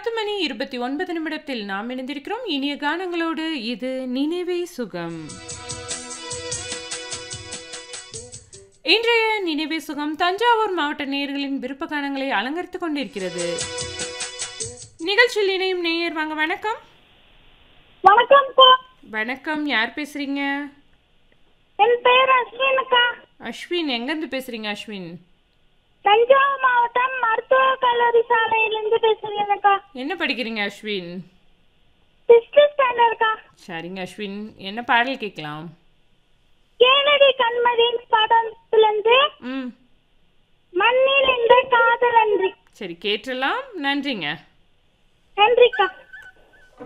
பத்து மணி இருபத்தி ஒன்பது நிமிடத்தில் நாம் இணைந்திருக்கிறோம் இனிய கானங்களோடு இது நினைவே சுகம் இன்றைய நினைவே சுகம் தஞ்சாவூர் மாவட்ட நேயர்களின் விருப்ப கானங்களை அலங்கரித்துக் கொண்டிருக்கிறது நிகழ்ச்சியில் இணையும் நேயர் வாங்க வணக்கம் வணக்கம் அக்கா வணக்கம் யார் பேசுறீங்க என் பேர் அஸ்வின் அக்கா அஸ்வின் எங்கேருந்து பேசுறீங்க அஸ்வின் தஞ்சாவூர் மாவட்டம் மருத்துவ கல்லூரி சாலையிலிருந்து பேசுகிறேன் அக்கா என்ன படிக்கிறீங்க அஸ்வின் சிக்ஸ்த் ஸ்டாண்டர்ட் அக்கா சரிங்க அஸ்வின் என்ன பாடல் கேட்கலாம் கேளடி கண்மதியின் படத்திலிருந்து ம் மண்ணில் இந்த காதல் அன்றி சரி கேட்டுடலாம் நன்றிங்க நன்றிக்கா